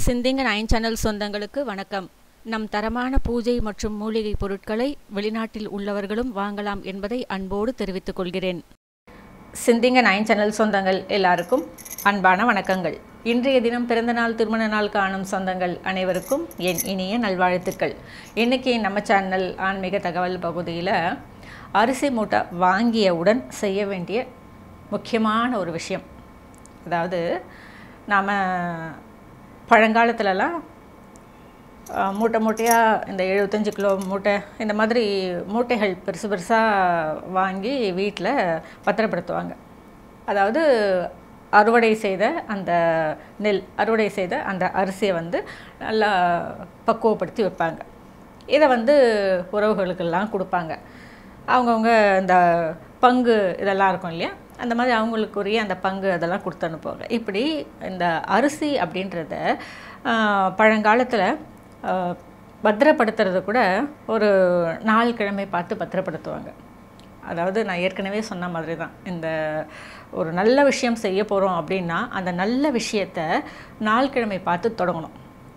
சிந்திங்க nine channel சொந்தங்களுக்கு வணக்கம் நம் தரமான பூஜை மற்றும் மூலிகை பொருட்களை வெளிநாட்டில் உள்ளவர்களும் வாங்கலாம் என்பதை அன்போடு தெரிவித்துக் கொள்கிறேன் சிந்திங்க நைன் சேனல் சொந்தங்கள் எல்லாருக்கும் அன்பான வணக்கங்கள் இன்றைய தினம் பிறந்தநாள் திருமண நாள் காணும் சொந்தங்கள் அனைவருக்கும் என் இனிய நல்வாழ்த்துக்கள் இன்றைக்கி நம்ம சேனல் ஆன்மீக தகவல் பகுதியில் அரிசி மூட்டை வாங்கியவுடன் செய்ய வேண்டிய முக்கியமான ஒரு விஷயம் அதாவது நாம் பழங்காலத்துலலாம் அஹ், மூட்டை மூட்டையாக இந்த எழுபத்தஞ்சு கிலோ மூட்டை இந்த மாதிரி மூட்டைகள் பெருசு பெருசாக வாங்கி வீட்டில் பத்திரப்படுத்துவாங்க அதாவது அறுவடை செய்த அந்த நெல் அறுவடை செய்த அந்த அரிசியை வந்து நல்லா பக்குவப்படுத்தி வைப்பாங்க இதை வந்து உறவுகளுக்கெல்லாம் கொடுப்பாங்க அவங்கவுங்க இந்த பங்கு இதெல்லாம் இருக்கும் இல்லையா அந்த மாதிரி அவங்களுக்குரிய அந்த பங்கு அதெல்லாம் கொடுத்து அனுப்புவாங்க இப்படி இந்த அரிசி அப்படின்றத பழங்காலத்தில் பத்திரப்படுத்துறது கூட ஒரு நாள் கிழமை பார்த்து பத்திரப்படுத்துவாங்க அதாவது நான் ஏற்கனவே சொன்ன மாதிரி தான் இந்த ஒரு நல்ல விஷயம் செய்ய போகிறோம் அப்படின்னா அந்த நல்ல விஷயத்தை நாள் கிழமை பார்த்து தொடங்கணும்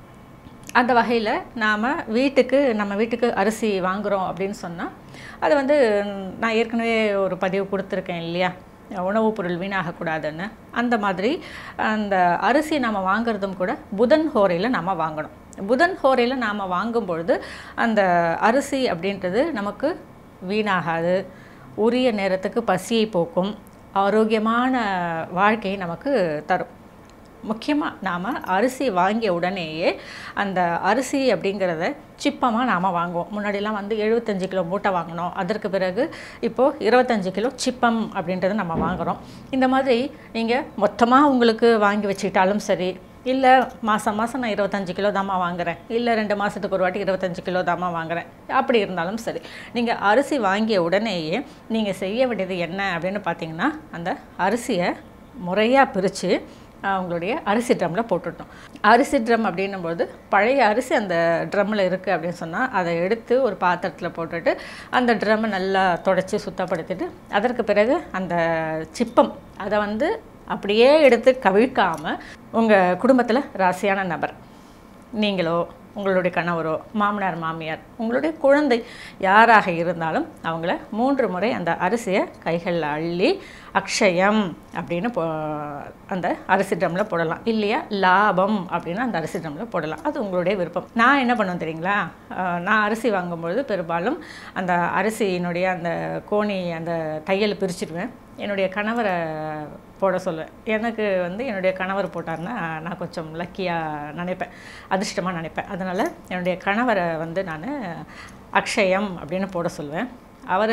அந்த வகையில் நாம் வீட்டுக்கு நம்ம வீட்டுக்கு அரிசி வாங்குகிறோம் அப்படின்னு சொன்னால் அது வந்து நான் ஏற்கனவே ஒரு பதிவு கொடுத்துருக்கேன் இல்லையா உணவுப் பொருள் வீணாகக்கூடாதுன்னு அந்த மாதிரி அந்த அரிசி நாம் வாங்குறதும் கூட புதன் ஹோரையில் நாம் வாங்கணும் புதன் ஹோரையில் நாம் வாங்கும் பொழுது அந்த அரிசி அப்படின்றது நமக்கு வீணாகாது உரிய நேரத்துக்கு பசியை போக்கும் ஆரோக்கியமான வாழ்க்கையை நமக்கு தரும் முக்கியமாக நாம் அரிசி வாங்கிய உடனேயே அந்த அரிசி அப்படிங்கிறத சிப்பமாக நாம் வாங்குவோம் முன்னாடிலாம் வந்து எழுபத்தஞ்சு கிலோ மூட்டை வாங்கினோம் அதற்கு பிறகு இப்போது இருபத்தஞ்சு கிலோ சிப்பம் அப்படின்றத நம்ம வாங்குகிறோம் இந்த மாதிரி நீங்கள் மொத்தமாக உங்களுக்கு வாங்கி வச்சுக்கிட்டாலும் சரி இல்லை மாதம் மாதம் நான் இருபத்தஞ்சு கிலோ தாம்மா வாங்குறேன் இல்லை ரெண்டு மாதத்துக்கு ஒரு வாட்டி இருபத்தஞ்சு கிலோ தாம்மா வாங்குறேன் அப்படி இருந்தாலும் சரி நீங்கள் அரிசி வாங்கிய உடனேயே நீங்கள் செய்ய வேண்டியது என்ன அப்படின்னு பார்த்தீங்கன்னா அந்த அரிசியை முறையாக பிரித்து அவங்களுடைய அரிசி ட்ரம்மில் போட்டுட்டோம் அரிசி ட்ரம் அப்படின்னும்போது பழைய அரிசி அந்த ட்ரம்மில் இருக்குது அப்படின்னு சொன்னால் அதை எடுத்து ஒரு பாத்திரத்தில் போட்டுட்டு அந்த ட்ரம்மை நல்லா தொடச்சி சுத்தப்படுத்திட்டு அதற்கு பிறகு அந்த சிப்பம் அதை வந்து அப்படியே எடுத்து கவிழ்க்காமல் உங்கள் குடும்பத்தில் ராசியான நபர் நீங்களோ உங்களுடைய கணவரோ மாமனார் மாமியார் உங்களுடைய குழந்தை யாராக இருந்தாலும் அவங்கள மூன்று முறை அந்த அரிசியை கைகளில் அள்ளி அக்ஷயம் அப்படின்னு போ அந்த அரிசி ட்ரம்மில் போடலாம் இல்லையா லாபம் அப்படின்னு அந்த அரிசி ட்ரம்மில் போடலாம் அது உங்களுடைய விருப்பம் நான் என்ன பண்ணுவேன் தெரியுங்களா அஹ், நான் அரிசி வாங்கும்பொழுது பெரும்பாலும் அந்த அரிசியினுடைய அந்த கோணி அந்த தையல் பிரிச்சிடுவேன் என்னுடைய கணவரை போட சொல்லுவேன் எனக்கு வந்து என்னுடைய கணவர் போட்டார்னா நான் கொஞ்சம் லக்கியாக நினைப்பேன் அதிர்ஷ்டமாக நினைப்பேன் அதனால் என்னுடைய கணவரை வந்து நான் அக்ஷயம் அப்படின்னு போட சொல்லுவேன் அவர்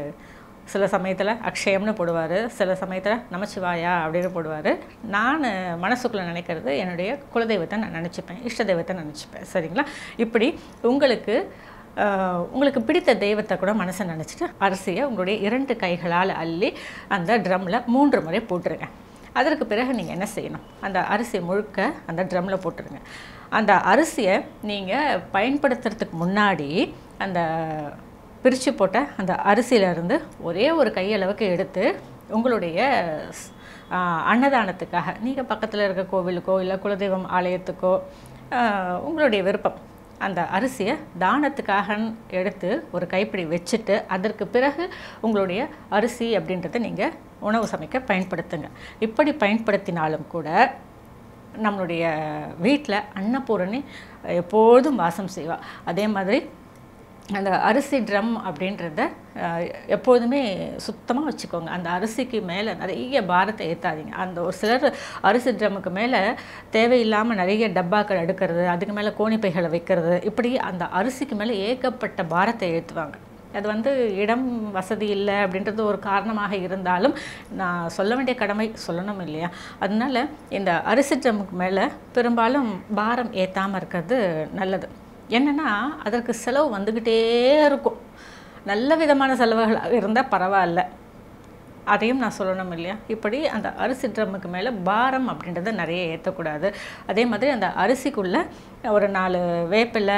சில சமயத்தில் அக்ஷயம்னு போடுவார் சில சமயத்தில் நமச்சிவாயா அப்படின்னு போடுவார் நான் மனசுக்குள்ளே நினைக்கிறது என்னுடைய குலதெய்வத்தை நான் நினச்சிப்பேன் இஷ்ட தெய்வத்தை நினச்சிப்பேன் சரிங்களா இப்படி உங்களுக்கு ஆஹ், உங்களுக்கு பிடித்த தெய்வத்தை கூட மனசை நினச்சிட்டு அரிசியை உங்களுடைய இரண்டு கைகளால் அள்ளி அந்த ட்ரம்மில் மூன்று முறை போட்டுருங்க அதற்கு பிறகு நீங்கள் என்ன செய்யணும் அந்த அரிசி முழுக்க அந்த ட்ரம்மில் போட்டுருங்க அந்த அரிசியை நீங்கள் பயன்படுத்துறதுக்கு முன்னாடி அந்த பிரித்து போட்ட அந்த அரிசியிலேருந்து ஒரே ஒரு கையளவுக்கு எடுத்து உங்களுடைய ஸ்- ஆஹ், அன்னதானத்துக்காக நீங்கள் பக்கத்தில் இருக்க கோவிலுக்கோ இல்லை குலதெய்வம் ஆலயத்துக்கோ ஆஹ், உங்களுடைய விருப்பம் அந்த அரிசியை தானத்துக்காக எடுத்து ஒரு கைப்பிடி வச்சுட்டு அதற்கு பிறகு உங்களுடைய அரிசி அப்படின்றத நீங்கள் உணவு சமைக்க பயன்படுத்துங்க இப்படி பயன்படுத்தினாலும் கூட நம்மளுடைய வீட்டில் அன்னபூரணி எப்பொழுதும் வாசம் செய்வாள் அதே மாதிரி அந்த அரிசி ட்ரம் அப்படின்றத அஹ், எப்போதுமே சுத்தமாக வச்சுக்கோங்க அந்த அரிசிக்கு மேலே நிறைய பாரத்தை ஏற்றாதீங்க அந்த ஒரு சிலர் அரிசி ட்ரம்முக்கு மேலே தேவையில்லாமல் நிறைய டப்பாக்கள் எடுக்கிறது அதுக்கு மேலே கோணிப்பைகளை வைக்கிறது இப்படி அந்த அரிசிக்கு மேலே ஏகப்பட்ட பாரத்தை ஏற்றுவாங்க அது வந்து இடம் வசதி இல்லை அப்படின்றது ஒரு காரணமாக இருந்தாலும் நான் சொல்ல வேண்டிய கடமை சொல்லணும் இல்லையா அதனால இந்த அரிசி ட்ரம்முக்கு மேலே பெரும்பாலும் பாரம் ஏற்றாமல் இருக்கிறது நல்லது என்னென்னா அதற்கு செலவு வந்துக்கிட்டே இருக்கும் நல்ல விதமான செலவுகளாக இருந்தால் பரவாயில்ல அதையும் நான் சொல்லணும் இல்லையா இப்படி அந்த அரிசி ட்ரம்முக்கு மேலே பாரம் அப்படின்றத நிறைய ஏற்றக்கூடாது அதே மாதிரி அந்த அரிசிக்குள்ளே ஒரு நாலு வேப்பிலை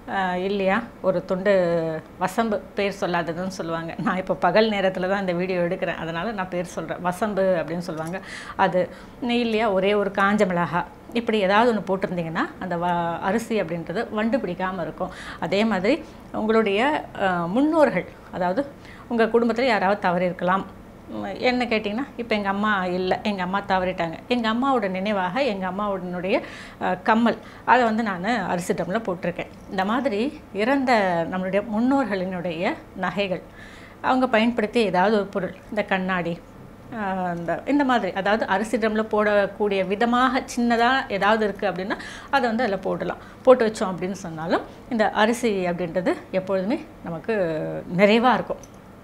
ஆஹ் இல்லையா ஒரு துண்டு வசம்பு பேர் சொல்லாததுன்னு சொல்லுவாங்க நான் இப்போ பகல் நேரத்தில் தான் இந்த வீடியோ எடுக்கிறேன் அதனால் நான் பேர் சொல்கிறேன் வசம்பு அப்படின்னு சொல்லுவாங்க அது இல்லையா ஒரே ஒரு காஞ்ச மிளகா இப்படி ஏதாவது ஒன்று போட்டிருந்தீங்கன்னா அந்த வ அரிசி அப்படின்றது வண்டு பிடிக்காமல் இருக்கும் அதே மாதிரி உங்களுடைய ஆஹ், முன்னோர்கள் அதாவது உங்கள் குடும்பத்தில் யாராவது தவறி இருக்கலாம் உம், என்ன கேட்டிங்கன்னா இப்போ எங்கள் அம்மா இல்லை எங்கள் அம்மா தவறிட்டாங்க எங்கள் அம்மாவோட நினைவாக எங்கள் அம்மாவோடனுடைய அஹ், கம்மல் அதை வந்து நான் அரிசி ட்ரம்மில் போட்டிருக்கேன் இந்த மாதிரி இறந்த நம்மளுடைய முன்னோர்களினுடைய நகைகள் அவங்க பயன்படுத்திய ஏதாவது ஒரு பொருள் இந்த கண்ணாடி ஆஹ், இந்த இந்த மாதிரி அதாவது அரிசி ட்ரம்மில் போடக்கூடிய விதமாக சின்னதாக ஏதாவது இருக்குது அப்படின்னா அதை வந்து அதில் போடலாம் போட்டு வச்சோம் அப்படின்னு சொன்னாலும் இந்த அரிசி அப்படின்றது எப்பொழுதுமே நமக்கு நிறைவாக இருக்கும்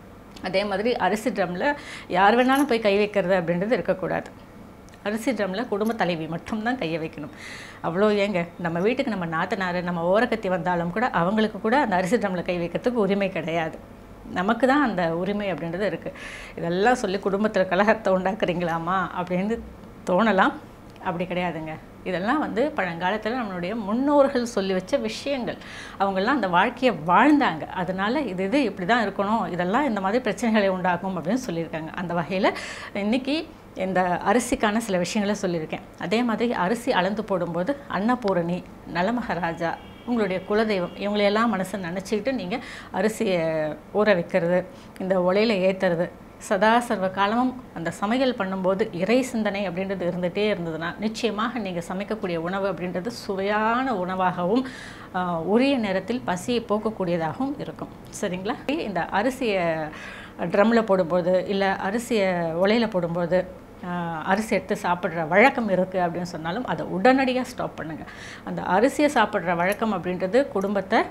அதே மாதிரி அரிசி ட்ரம்மில் யார் வேணாலும் போய் கை வைக்கிறது அப்படின்றது இருக்கக்கூடாது அரிசி ட்ரம்மில் குடும்ப தலைவி மட்டும்தான் கையை வைக்கணும் அவ்வளோ ஏங்க நம்ம வீட்டுக்கு நம்ம நாத்தனார் நம்ம ஓரக்கத்தி வந்தாலும் கூட அவங்களுக்கு கூட அந்த அரிசி ட்ரம்மில் கை வைக்கிறதுக்கு உரிமை கிடையாது நமக்கு தான் அந்த உரிமை அப்படின்றது இருக்குது இதெல்லாம் சொல்லி குடும்பத்தில் கலகத்தை உண்டாக்குறீங்களாமா அப்படின்னு தோணலாம் அப்படி கிடையாதுங்க இதெல்லாம் வந்து பழங்காலத்தில் நம்மளுடைய முன்னோர்கள் சொல்லி வச்ச விஷயங்கள் அவங்கெல்லாம் அந்த வாழ்க்கையை வாழ்ந்தாங்க அதனால் இது இது இப்படி தான் இருக்கணும் இதெல்லாம் இந்த மாதிரி பிரச்சனைகளை உண்டாக்கும் அப்படின்னு சொல்லியிருக்காங்க அந்த வகையில் இன்றைக்கி இந்த அரிசிக்கான சில விஷயங்களை சொல்லியிருக்கேன் அதே மாதிரி அரிசி அளந்து போடும்போது அன்னபூரணி நலமகராஜா உங்களுடைய குலதெய்வம் இவங்களையெல்லாம் மனசை நினச்சிக்கிட்டு நீங்கள் அரிசியை ஊற வைக்கிறது இந்த உலையில் ஏற்றுறது சதா சர்வ காலமும் அந்த சமையல் பண்ணும்போது இறை சிந்தனை அப்படின்றது இருந்துகிட்டே இருந்ததுன்னா நிச்சயமாக நீங்கள் சமைக்கக்கூடிய உணவு அப்படின்றது சுவையான உணவாகவும் ஆஹ், உரிய நேரத்தில் பசியை போக்கக்கூடியதாகவும் இருக்கும் சரிங்களா இந்த அரிசியை ட்ரம்மில் போடும்போது இல்லை அரிசியை உலையில் போடும்போது ஆஹ், அரிசி எடுத்து சாப்பிட்ற வழக்கம் இருக்குது அப்படின்னு சொன்னாலும் அதை உடனடியாக ஸ்டாப் பண்ணுங்கள் அந்த அரிசியை சாப்பிட்ற வழக்கம் அப்படின்றது குடும்பத்தை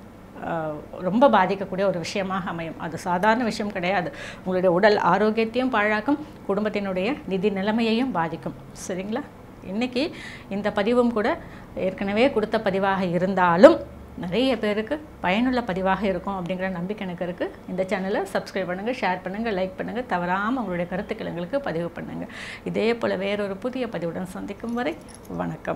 ஆஹ், ரொம்ப பாதிக்கக்கூடிய ஒரு விஷயமாக அமையும் அது சாதாரண விஷயம் கிடையாது உங்களுடைய உடல் ஆரோக்கியத்தையும் பாழாக்கும் குடும்பத்தினுடைய நிதி நிலைமையையும் பாதிக்கும் சரிங்களா இன்றைக்கி இந்த பதிவும் கூட ஏற்கனவே கொடுத்த பதிவாக இருந்தாலும் நிறைய பேருக்கு பயனுள்ள பதிவாக இருக்கும் அப்படிங்கிற நம்பிக்கை எனக்கு இருக்குது இந்த சேனலை சப்ஸ்கிரைப் பண்ணுங்கள் ஷேர் பண்ணுங்கள் லைக் பண்ணுங்கள் தவறாமல் உங்களுடைய கருத்துக்கள் எங்களுக்கு பதிவு பண்ணுங்கள் இதே போல் வேறொரு புதிய பதிவுடன் சந்திக்கும் வரை வணக்கம்